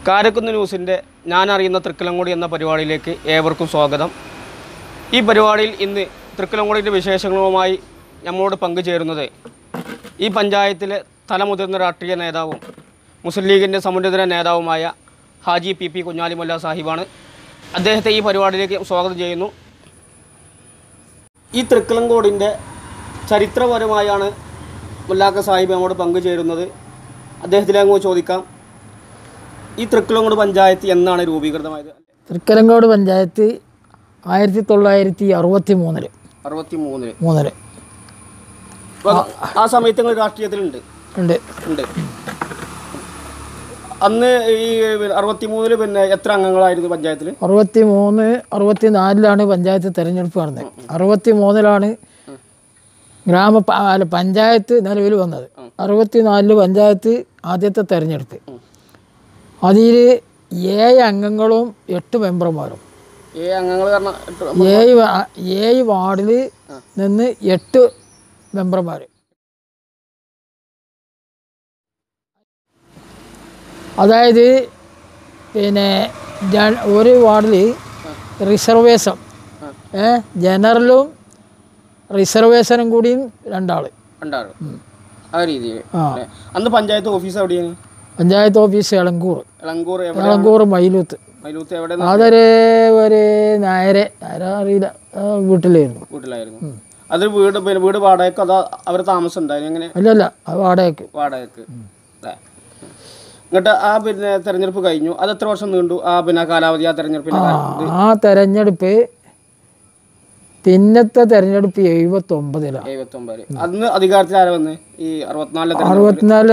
കാരക്കുന്ന് ന്യൂസിൻ്റെ ഞാൻ അറിയുന്ന തൃക്കലങ്കുടി എന്ന പരിപാടിയിലേക്ക് ഏവർക്കും സ്വാഗതം ഈ പരിപാടിയിൽ ഇന്ന് തൃക്കലങ്കുടിൻ്റെ വിശേഷങ്ങളുമായി നമ്മളോട് പങ്കുചേരുന്നത് ഈ പഞ്ചായത്തിലെ തലമുതിർന്ന രാഷ്ട്രീയ നേതാവും മുസ്ലിം ലീഗിൻ്റെ സമുന്നതര നേതാവുമായ ഹാജി പി പി കുഞ്ഞാലിമല്ല സാഹിബാണ് അദ്ദേഹത്തെ ഈ പരിപാടിയിലേക്ക് സ്വാഗതം ചെയ്യുന്നു ഈ തൃക്കലങ്കോടിൻ്റെ ചരിത്രപരമായാണ് മുല്ലാക്ക സാഹിബ് നമ്മോട് പങ്കുചേരുന്നത് അദ്ദേഹത്തിലേക്ക് ചോദിക്കാം ഈ തൃക്കലങ്കോട് പഞ്ചായത്ത് എന്നാണ് രൂപീകൃതമായത് തൃക്കലങ്കോട് പഞ്ചായത്ത് ആയിരത്തി തൊള്ളായിരത്തി അറുപത്തി മൂന്നില് അറുപത്തി മൂന്നില് മൂന്നില് ആ സമയത്ത് നിങ്ങൾ രാഷ്ട്രീയത്തിലുണ്ട് ഉണ്ട് ഉണ്ട് അന്ന് ഈ അറുപത്തി മൂന്നില് പിന്നെ എത്ര അംഗങ്ങളായിരുന്നു പഞ്ചായത്തിൽ അറുപത്തി മൂന്ന് അറുപത്തി നാലിലാണ് പഞ്ചായത്ത് തെരഞ്ഞെടുപ്പ് നടന്നത് അറുപത്തി മൂന്നിലാണ് ഗ്രാമ പ- അല്ല, പഞ്ചായത്ത് നിലവിൽ വന്നത് അറുപത്തി നാലില് പഞ്ചായത്ത് ആദ്യത്തെ തെരഞ്ഞെടുപ്പ് അതിൽ ഏഴ് അംഗങ്ങളും എട്ട് മെമ്പർമാരും ഏ അംഗങ്ങൾ കാരണം എട്ട് ഏഴ് വാ- ഏഴ് വാർഡിൽ നിന്ന് എട്ട് മെമ്പർമാർ അതായത് പിന്നെ ര- ഒരു വാർഡിൽ റിസർവേഷൻ ഏ ജനറലും റിസർവേഷനും കൂടിയും രണ്ടാൾ ഉണ്ടാകും ആ രീതിയിൽ ആ. അല്ലേ? അന്ന് പഞ്ചായത്ത് ഓഫീസ് എവിടെയാണ് പഞ്ചായത്ത് ഓഫീസ് എളങ്കൂർ എളങ്കൂർ എവിടെ എളങ്കൂർ മയിലൂത്ത് മൈലൂത്ത് എവിടെ അതൊരു ഒരു നായരെ ആരാ അറിയില്ല ആ, വീട്ടിലായിരുന്നു വീട്ടിലായിരുന്നു അത് വീട് പിന്നെ വീട് വാടകയ്ക്ക് അതാ അവർ താമസം ഉണ്ടായിരുന്നു എങ്ങനെ അല്ലല്ല അത് വാടകയ്ക്ക് വാടകയ്ക്ക് അല്ലേ എന്നിട്ട് ആ പിന്നെ തെരഞ്ഞെടുപ്പ് കഴിഞ്ഞു അത് എത്ര വർഷം നീണ്ടു ആ പിന്നെ കാലാവധി ആ തെരഞ്ഞെടുപ്പിന്റെ കാലം ആ തെരഞ്ഞെടുപ്പ് പിന്നത്തെ തെരഞ്ഞെടുപ്പ് എഴുപത്തി ഒമ്പതിലാണ് എഴുപത്തൊമ്പത് അന്ന് അധികാരത്തിൽ ആരാ വന്ന് ഈ അറുപത്തിനാലിലെ തെരഞ്ഞെടുപ്പ് അറുപത്തിനാല്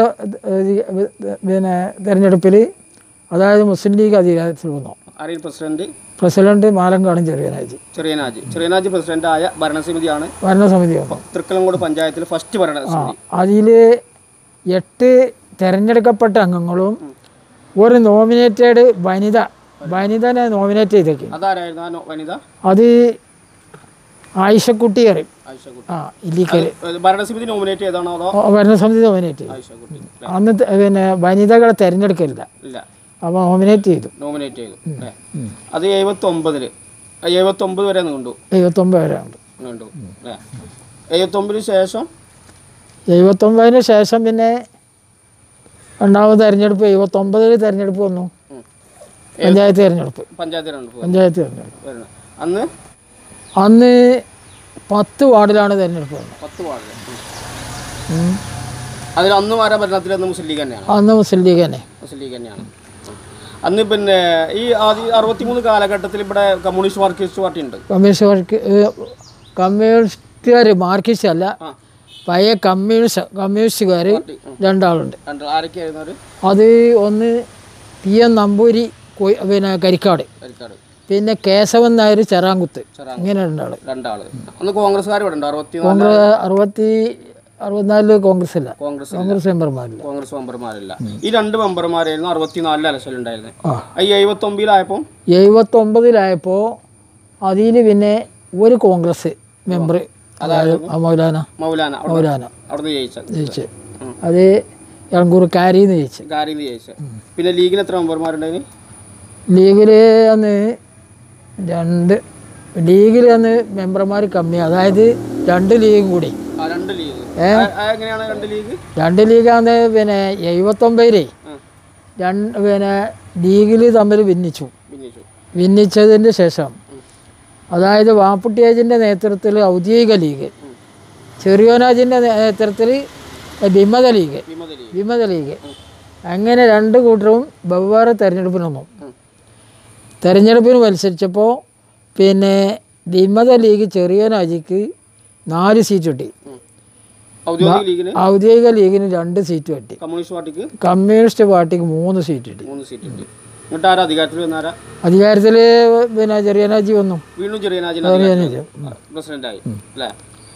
പിന്നെ തെരഞ്ഞെടുപ്പിൽ അതായത് മുസ്ലിം ലീഗ് അധികാരത്തിൽ വന്നു ആരെയും പ്രസിഡന്റ് പ്രസിഡന്റ് മാലങ്കാടും ചെറിയനാജി ചെറിയനാജി ചെറിയനാജി പ്രസിഡന്റ് ആയ ഭരണസമിതിയാണ് ഭരണസമിതി വന്നു തൃക്കലങ്കോട് പഞ്ചായത്തിൽ ഫസ്റ്റ് ഭരണസമിതി അതിൽ എട്ട് തെരഞ്ഞെടുക്കപ്പെട്ട അംഗങ്ങളും ഒരു നോമിനേറ്റഡ് വനിത വനിതനെ നോമിനേറ്റ് ചെയ്തേക്ക് അതാരായിരുന്നു ആ നോ- വനിത അത് ആയിഷക്കുട്ടി അറിയും ആയിഷക്കുട്ടി ആ ഇല്ലിക്കൽ ഏത് ഭരണസമിതി നോമിനേറ്റ് ചെയ്താണോ അതോ ഭരണസമിതി നോമിനേറ്റ് ചെയ്തു ആയിഷക്കുട്ടി അന്ന് ത- പിന്നെ വനിതകളെ തിരഞ്ഞെടുക്കില്ല ഇല്ല അപ്പോൾ നോമിനേറ്റ് ചെയ്തു നോമിനേറ്റ് ചെയ്തു അല്ലേ അത് എഴുപത്തി ഒമ്പതില് എഴുപത്തി ഒമ്പത് വരെ നീണ്ടു എഴുപത്തൊമ്പത് വരെ ഉണ്ട് നീണ്ടു അല്ലേ എഴുപത്തൊമ്പതിന് ശേഷം എഴുപത്തൊമ്പതിന് ശേഷം പിന്നെ രണ്ടാമത് തെരഞ്ഞെടുപ്പ് എഴുപത്തൊമ്പതിൽ തെരഞ്ഞെടുപ്പ് വന്നു ഉം. പഞ്ചായത്ത് തെരഞ്ഞെടുപ്പ് പഞ്ചായത്ത് തെരഞ്ഞെടുപ്പ് പഞ്ചായത്ത് തെരഞ്ഞെടുപ്പ് വരുന്നത് അന്ന് അന്ന് പത്ത് വാർഡിലാണ് തെരഞ്ഞെടുപ്പ് വന്നത് പത്ത് വാർഡ് ഉം. അതിൽ അന്ന് വരെ ഭരണത്തിലെന്ന് മുസ്ലിം ലീഗ് തന്നെയാണ് അന്ന് മുസ്ലിം ലീഗ് തന്നെ മുസ്ലിം ലീഗ് തന്നെയാണ് ഉം. അന്ന് പിന്നെ ഈ ആദ്യ അറുപത്തിമൂന്ന് കാലഘട്ടത്തിൽ ഇവിടെ കമ്മ്യൂണിസ്റ്റ് മാർക്സിസ്റ്റ് പാർട്ടി ഉണ്ട് കമ്മ്യൂണിസ്റ്റ് കമ്മ്യൂണിസ്റ്റുകാർ മാർക്സിസ്റ്റ് അല്ല ആ പഴയ കമ്മ്യൂണിസ്റ്റ് കമ്മ്യൂണിസ്റ്റുകാർ രണ്ടാളുണ്ട് രണ്ട് ആരൊക്കെയായിരുന്നു അവർ അത് ഒന്ന് പി എൻ നമ്പൂരി കൊയ്- പിന്നെ കരിക്കാട് കരിക്കാട് പിന്നെ കേശവൻ നായർ ചെറാങ്കുത്ത് ചെറാങ്കുത്ത്. ഇങ്ങനെ രണ്ടാള് രണ്ടാള് അന്ന് കോൺഗ്രസ്സുകാർ ഇവിടെ ഉണ്ട് അറുപത്തിനാല് കോൺഗ്രസ് അറുപത്തി അറുപത്തിനാലില് കോൺഗ്രസ് ഇല്ല കോൺഗ്രസ് കോൺഗ്രസ് മെമ്പർമാരില്ല കോൺഗ്രസ് മെമ്പർമാരില്ല ഈ രണ്ട് മെമ്പർമാരായിരുന്നു അറുപത്തിനാലിൽ അലസൽ ഉണ്ടായിരുന്നത് ആ ഈ എഴുപത്തി ഒമ്പതിലായപ്പോൾ എഴുപത്തൊമ്പതിലായപ്പോൾ അതിൽ പിന്നെ ഒരു കോൺഗ്രസ് മെമ്പർ അതായത് മൗലാന മൗലാന അവിടെ മൗലാന അവിടുന്ന് ജയിച്ചത് ജയിച്ച് അത് എളങ്കൂർ കാരിന്ന് ജയിച്ച് കാരിന്ന് ജയിച്ചത് പിന്നെ ലീഗിന് എത്ര മെമ്പർമാരുണ്ടായിരുന്നു ലീഗിൽ അന്ന് രണ്ട് ലീഗിൽ അന്ന് മെമ്പർമാർ കമ്മി അതായത് രണ്ട് ലീഗും കൂടി ആ രണ്ട് ലീഗ് ഏ? ആ- ആ എങ്ങനെയാണ് രണ്ട് ലീഗ് രണ്ട് ലീഗാന്ന് പിന്നെ എഴുപത്തൊമ്പതിലേ ആ, രണ്ട് പിന്നെ ലീഗിൽ തമ്മിൽ ഭിന്നിച്ചു ഭിന്നിച്ചു ഭിന്നിച്ചതിന് ശേഷം അതായത് വാപ്പുട്ടിയാജിൻ്റെ നേതൃത്വത്തിൽ ഔദ്യോഗിക ലീഗ് ചെറിയോനാജിൻ്റെ നേതൃത്വത്തിൽ വിമത ലീഗ് വിമത ലീഗ് വിമത ലീഗ് അങ്ങനെ രണ്ട് കൂട്ടരും വെവ്വേറെ തെരഞ്ഞെടുപ്പിന് വന്നു ഉം. തെരഞ്ഞെടുപ്പിന് മത്സരിച്ചപ്പോൾ പിന്നെ വിമത ലീഗ് ചെറിയോനാജിക്ക് നാല് സീറ്റ് കിട്ടി ഉം. ഔദ്യോഗിക ലീഗിന് ഔദ്യോഗിക ലീഗിന് രണ്ട് സീറ്റ് കിട്ടി കമ്മ്യൂണിസ്റ്റ് പാർട്ടിക്ക് കമ്മ്യൂണിസ്റ്റ് പാർട്ടിക്ക് മൂന്ന് സീറ്റ് കിട്ടി മൂന്ന് സീറ്റ് ഉണ്ട് എന്നിട്ട് ആരാ അധികാരത്തിൽ വന്നാരാ അധികാരത്തിൽ പിന്നെ ചെറിയോനാജി വന്നു വീണ്ടും ചെറിയനാജിന് ചെറിയോനാജി പ്രസിഡന്റായി അല്ലേ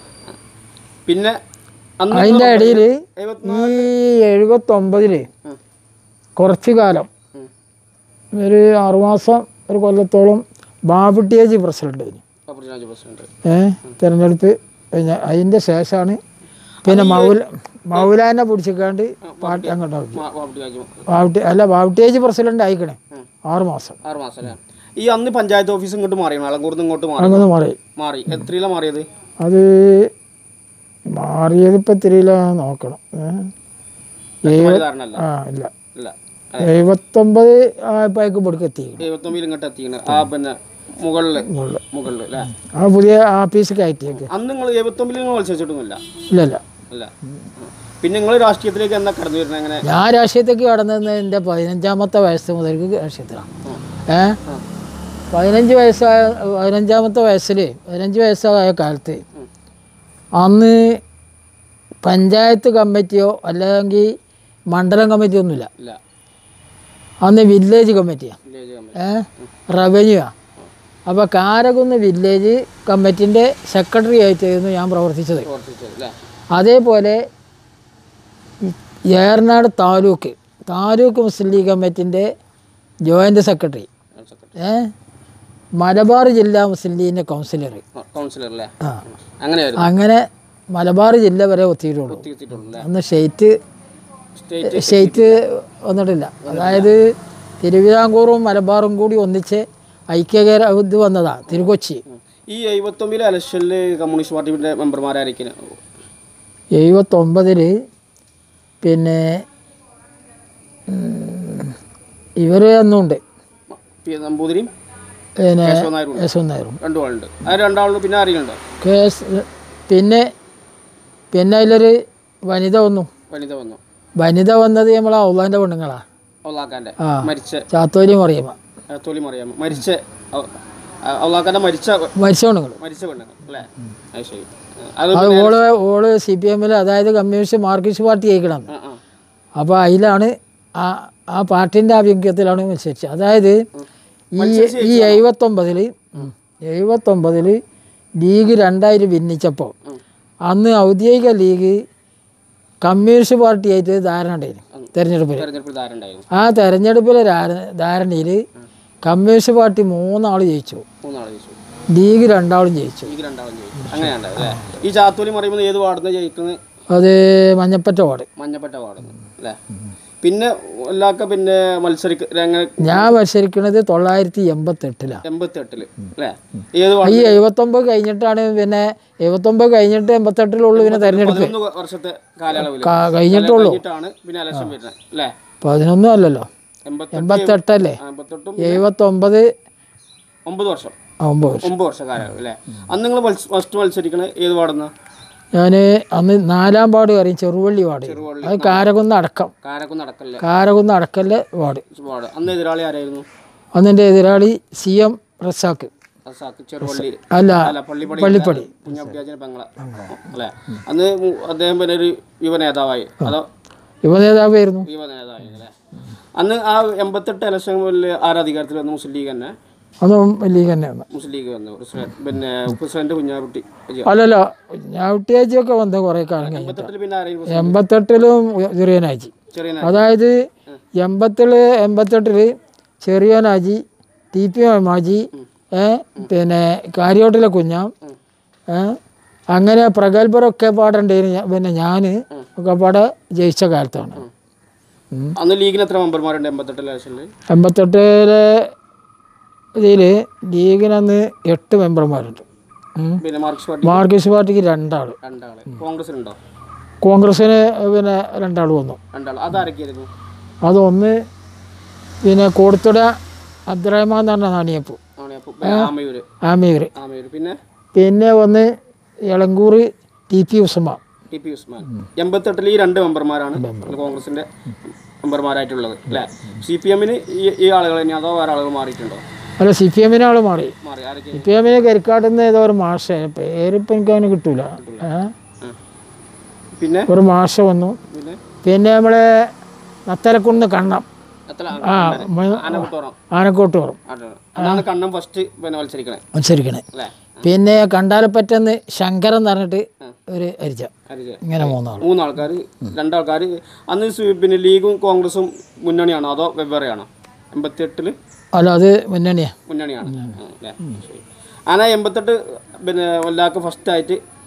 പിന്നെ അന്ന് അതിൻ്റെ ഇടയിൽ എഴുപത്തി ഈ എഴുപത്തൊമ്പതില് ഉം. കുറച്ച് കാലം ഉം. ഒരു ആറുമാസം ഒരു കൊല്ലത്തോളം ബാബുട്ടിയേജി പ്രസിഡന്റ് ആയിരുന്നു കപ്പുറനാജ് പ്രസിഡന്റ് ഏ തെരഞ്ഞെടുപ്പ് കഴിഞ്ഞ അതിൻ്റെ ശേഷമാണ് പിന്നെ മൗല മൗലാനെ പിടിച്ചിക്കാണ്ട് പാർട്ടി അങ്ങോട്ട് ആക്കി മാ- ബാബുട്ടി കാജി ബാവട്ടി അല്ല ബാവട്ടേജ് പ്രസിഡന്റ് ആയിക്കണേ ആറ് മാസം ആറ് മാസം അല്ലേ ഈ അന്ന് പഞ്ചായത്ത് ഓഫീസ് ഇങ്ങോട്ട് മാറി അളങ്കൂർന്ന് ഇങ്ങോട്ട് മാറി അങ്ങനെ മാറി മാറി എത്രയിലാണ് മാറിയത് അത് മാറിയത് ഇപ്പം എത്രയില നോക്കണം ഏ? വലിയ ധാരണ ആ ഇല്ല ഇല്ല എഴുപത്തൊമ്പത് ആയപ്പോഴേക്ക് ഇവിടേക്ക് എത്തിക്കണം എഴുപത്തൊമ്പതിൽ ഇങ്ങോട്ട് എത്തിക്കണ ആ പിന്നെ മുകളില് മുകളിൽ അല്ലേ ആ പുതിയ ആഫീസ് കയറ്റിയേക്ക് അന്ന് നിങ്ങൾ എഴുപത്തൊമ്പതിൽ നിങ്ങൾ മത്സരിച്ചിട്ടൊന്നുമില്ല ഇല്ല ഇല്ല അല്ല പിന്നെ നിങ്ങൾ രാഷ്ട്രീയത്തിലേക്ക് എന്നാ കടന്നു വരുന്നത് എങ്ങനെ ഞാൻ രാഷ്ട്രീയത്തേക്ക് കടന്നത് എൻ്റെ പതിനഞ്ചാമത്തെ വയസ്സ് മുതൽക്ക് രാഷ്ട്രീയത്തിലാണ് ഏ പതിനഞ്ച് വയസ്സായ പതിനഞ്ചാമത്തെ വയസ്സിൽ പതിനഞ്ച് വയസ്സായ കാലത്ത് അന്ന് പഞ്ചായത്ത് കമ്മിറ്റിയോ അല്ലെങ്കിൽ മണ്ഡലം കമ്മിറ്റിയോ ഒന്നുമില്ല ഇല്ല അന്ന് വില്ലേജ് കമ്മിറ്റിയാണ് വില്ലേജ് കമ്മിറ്റി. ഏ റവന്യൂ ആ അപ്പോൾ കാരകുന്ന് വില്ലേജ് കമ്മിറ്റിൻ്റെ സെക്രട്ടറി ആയിട്ടായിരുന്നു ഞാൻ പ്രവർത്തിച്ചത് പ്രവർത്തിച്ചത് അല്ലേ അതേപോലെ ഈ ഏറനാട് താലൂക്ക് താലൂക്ക് മുസ്ലിം ലീഗ് കമ്മിറ്റിൻ്റെ ജോയിൻ്റ് സെക്രട്ടറി സെക്രട്ടറി ഏ മലബാർ ജില്ലാ മുസ്ലിം ലീഗിൻ്റെ കൗൺസിലർ കൗൺസിലർ അല്ലേ ആ അങ്ങനെയായിരുന്നു അങ്ങനെ മലബാർ ജില്ല വരെ ഒത്തിയിട്ടുള്ളൂ എത്തിയിട്ടുള്ളൂ അല്ലേ അന്ന് സ്റ്റേറ്റ് സ്റ്റേറ്റ് സ്റ്റേറ്റ് വന്നിട്ടില്ല അതായത് തിരുവിതാംകൂറും മലബാറും കൂടി ഒന്നിച്ച് ഐക്യകര ഇത് വന്നതാണ് തിരുക്കൊച്ചി ഈ എഴുപത്തൊമ്പതിലെ ഇലക്ഷനിൽ കമ്മ്യൂണിസ്റ്റ് പാർട്ടിയുടെ മെമ്പർമാരായിരിക്കും എഴുപത്തൊമ്പതിൽ പിന്നെ ഇവർ അന്നുണ്ട് പി നമ്പൂതിരിയും പിന്നെ കേശവ നായരും യശവൻ നായരും രണ്ടു ആളുണ്ട് ആ രണ്ടാളും പിന്നെ ആരെങ്കിലും കേസ് പിന്നെ പിന്നെ അതിലൊരു വനിത വന്നു വനിത വന്നു വനിത വന്നത് നമ്മളെ ഔലാൻ്റെ പെണ്ണുങ്ങളാ ഔലാഖാന്റെ ആ. മരിച്ച ചാത്തോലി മറിയമ്മ ആ, തൊലി മറിയാമ മരിച്ച ഔ- ആ, ഔലാഖാന്റെ മരിച്ച മരിച്ച പെണ്ണുങ്ങൾ മരിച്ച പെണ്ണുങ്ങൾ അല്ലേ അത് ശരി ആ, അത് അത് ഓള് ഓള് സി പി എമ്മിൽ അതായത് കമ്മ്യൂണിസ്റ്റ് മാർക്സിസ്റ്റ് പാർട്ടി ജയിക്കണം ആ ആ അപ്പോൾ അതിലാണ് ആ ആ പാർട്ടിൻ്റെ ആഭിമുഖ്യത്തിലാണ് മത്സരിച്ചത് അതായത് ഈ ഈ എഴുപത്തൊമ്പതിൽ എഴുപത്തൊമ്പതിൽ ലീഗ് രണ്ടായിട്ട് ഭിന്നിച്ചപ്പോൾ അന്ന് ഔദ്യോഗിക ലീഗ് കമ്മ്യൂണിസ്റ്റ് പാർട്ടിയായിട്ട് ധാരണ ഉണ്ടായിരുന്നു തെരഞ്ഞെടുപ്പിൽ തെരഞ്ഞെടുപ്പ് ധാരണ ഉണ്ടായിരുന്നു ആ തെരഞ്ഞെടുപ്പിലെ ധാര- ധാരണയിൽ കമ്മ്യൂണിസ്റ്റ് പാർട്ടി മൂന്നാൾ ജയിച്ചു മൂന്നാളെ ജയിച്ചു ലീഗ് രണ്ടാളും ജയിച്ചു എനിക്ക് രണ്ടാളും ജയിച്ചു അങ്ങനെയാണ് അല്ലേ ഈ ചാത്തോലി മറിയുമ്പോൾ ഏത് വാർഡിന് ജയിക്കുന്നത് അത് മഞ്ഞപ്പറ്റ വാർഡ് മഞ്ഞപ്പെട്ട വാർഡിന് അല്ലേ പിന്നെ എല്ലാക്ക പിന്നെ മത്സരിക്ക അങ്ങനെ ഞാൻ മത്സരിക്കുന്നത് തൊള്ളായിരത്തി എൺപത്തെട്ടിലാണ് എൺപത്തി എട്ടില് അല്ലേ ഏത് വാർഡ് ഈ എഴുപത്തൊമ്പത് കഴിഞ്ഞിട്ടാണ് പിന്നെ എഴുപത്തൊമ്പത് കഴിഞ്ഞിട്ട് എൺപത്തെട്ടിലുള്ളൂ പിന്നെ തെരഞ്ഞെടുപ്പ് പതിനൊന്ന് വർഷത്തെ കാലയളവിൽ ക- കഴിഞ്ഞിട്ടുള്ളൂ കഴിഞ്ഞിട്ടാണ് പിന്നെ ഇലക്ഷൻ വരുന്നത് അല്ലേ പതിനൊന്നും അല്ലല്ലോ എൺപത്തെട്ട് എൺപത്തെട്ടല്ലേ എൺപത്തെട്ടും എഴുപത്തൊമ്പത് ഒമ്പത് വർഷം ഒമ്പത് വർഷം ഒമ്പത് വർഷ കാലയളവ് അല്ലേ അന്ന് നിങ്ങൾ ഫസ്റ്റ് മത്സരിക്കണത് ഏത് വാർഡെന്ന് ഞാൻ അന്ന് നാലാം വാർഡ് കയറി ചെറുവള്ളി വാർഡ് ചെറുവള്ളി. അത് കാരകുന്ന് അടക്കം കാരക്കുന്ന് നടക്കല്ലേ കാരകുന്ന് അടക്കല്ലേ വാർഡ് വാർഡ് അന്ന് എതിരാളി ആരായിരുന്നു അന്ന് എൻ്റെ എതിരാളി സി എം റസാക്ക് റസാക്ക് ചെറുവള്ളി അല്ല അല്ല പള്ളിപ്പടി പള്ളിപ്പടി കുഞ്ഞാപ്പിയാച്ചൻ്റെ പെങ്ങള അല്ലേ അന്ന് മു- അദ്ദേഹം പിന്നെ ഒരു യുവ നേതാവായി അതോ യുവ നേതാവായിരുന്നു യുവ നേതാവായി അല്ലേ അന്ന് ആ എൺപത്തെട്ട് ഇലക്ഷനിൽ ആരാ അധികാരത്തിൽ വന്നു മുസ്ലിം ലീഗ് തന്നെ അതും ലീഗ് തന്നെയാണ് മുസ്ലിം ലീഗ് വന്നു പ്രസിഡന്റ് പിന്നെ പ്രസിഡന്റ് കുഞ്ഞാകുട്ടി അല്ലല്ലോ ഞാവട്ടിയാച്ചിയൊക്കെ വന്ന് കുറേ കാലം കഴിഞ്ഞു എൺപത്തെട്ടിൽ പിന്നെ ആരെയും എൺപത്തെട്ടിലും ചെറിയനാജി ചെറിയ അതായത് എൺപത്തേഴ് എൺപത്തെട്ടിൽ ചെറിയനാജി ടി പി മാജി ഏ പിന്നെ കാര്യോട്ടിലെ കുഞ്ഞാം ഏ അങ്ങനെ പ്രഗത്ഭരൊക്കെ പാടുണ്ടായിരുന്നു ഞാൻ- പിന്നെ ഞാൻ ഒക്കെ പാടെ ജയിച്ച കാലത്താണ് ഉം. അന്ന് ലീഗിന് എത്ര മെമ്പർമാരുണ്ട് എൺപത്തെട്ട് ഇലക്ഷനിൽ എൺപത്തെട്ടിലെ ഇതിൽ ലീഗിനന്ന് എട്ട് മെമ്പർമാരുണ്ട് ഉം. പിന്നെ മാർക്സിസ്റ്റ് പാർട്ടി മാർക്സിസ്റ്റ് പാർട്ടിക്ക് രണ്ടാൾ രണ്ടാള് കോൺഗ്രസിനുണ്ടോ കോൺഗ്രസ്സിന് പിന്നെ രണ്ടാൾ വന്നു രണ്ടാൾ അതാരൊക്കെയായിരുന്നു അതൊന്ന് പിന്നെ കൊടുത്തുട അബ്ദുറഹ്മാൻ എന്ന് പറഞ്ഞ നാണിയപ്പു ആണ് അപ്പൊ ആമയൂര് ആമീർ ആമയൂര് പിന്നെ പിന്നെ ഒന്ന് Elankur T P Usman T P Usman എൺപത്തെട്ടിൽ ഈ രണ്ട് മെമ്പർമാരാണ് കോൺഗ്രസിന്റെ മെമ്പർമാരായിട്ടുള്ളത് അല്ലേ സി പി എമ്മിന് ഈ ഈ ആളുകൾ തന്നെ അതോ വേറെ ആളുകൾ മാറിയിട്ടുണ്ടോ അല്ല സി പി എമ്മിന് ആൾ മാറി മാറി ആരൊക്കെ സി പി എമ്മിന് കരിക്കാട്ടുന്ന ഏതോ ഒരു മാഷ പേരിപ്പം എനിക്ക് അവന് കിട്ടൂല ഏ? ആ. പിന്നെ ഒരു മാഷ വന്നു പിന്നെ പിന്നെ നമ്മളെ നത്തലക്കുന്ന് കണ്ണം എത്ര ആ മ- ആനക്കുത്തോറം ആനക്കോട്ട് പറയും അതാണ് കണ്ണം ഫസ്റ്റ് പിന്നെ മത്സരിക്കണേ മത്സരിക്കണേ അല്ലേ പിന്നെ കണ്ടാലപ്പറ്റന്ന് ശങ്കരൻ എന്ന് പറഞ്ഞിട്ട് ഒരു അരിച്ച ഹരിജ ഇങ്ങനെ മൂന്നാൾ മൂന്നാൾക്കാർ രണ്ടാൾക്കാർ അന്ന് സു- പിന്നെ ലീഗും കോൺഗ്രസും മുന്നണിയാണോ അതോ വെവ്വേറെയാണോ എൺപത്തിയെട്ടില് അല്ല അത് മുന്നണിയാ മുന്നണിയാണ് ആ, അല്ലേ ശരി. ആന എൺപത്തെട്ട് പിന്നെ എല്ലാവർക്കും ഫസ്റ്റ് ആയിട്ട്